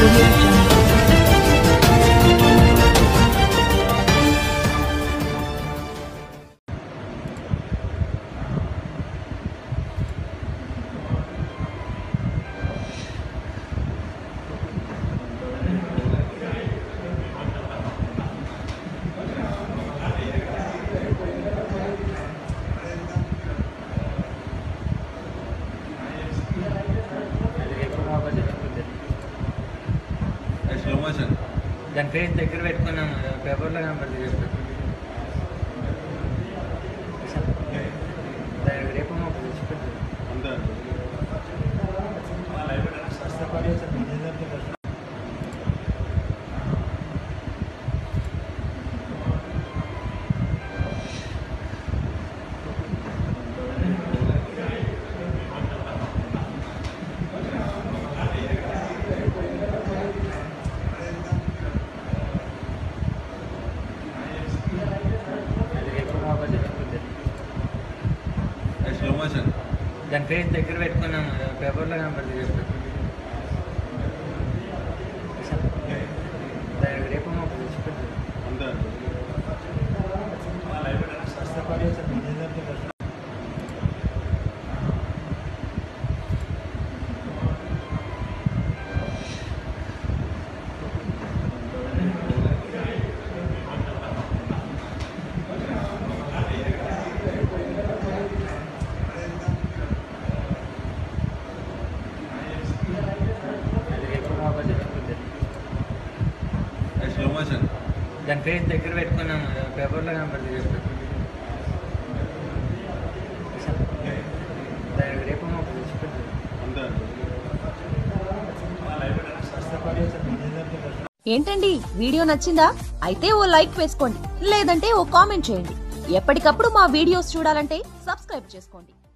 audio jungle. Slow motion దాని face దగ్గర పెట్టుకున్నాం పేపర్లో కనపడుతుంది చెప్పు దాని రేపు మాకు తెచ్చిపెట్టు అంతే రేపు మాకు తెచ్చిపెట్టు స్లో మోషన్ దాని ఫేస్ దగ్గర పెట్టుకున్నాం పేపర్లో కనపడుతుంది చెప్పు దాని రేపు మాకు తెచ్చిపెట్టు అంతే రేపు మాకు తెచ్చిపెట్టు స్లో మోషన్ దాని ఫేస్ దగ్గర పెట్టుకున్నాం పేపర్లో కనపడుతుంది చెప్పు దాని రేపు మాకు తెచ్చిపెట్టు అంతే ఏంటండి వీడియో నచ్చిందా అయితే ఓ లైక్ వేసుకోండి లేదంటే ఓ కామెంట్ చేయండి ఎప్పటికప్పుడు మా వీడియోస్ చూడాలంటే సబ్స్క్రైబ్ చేసుకోండి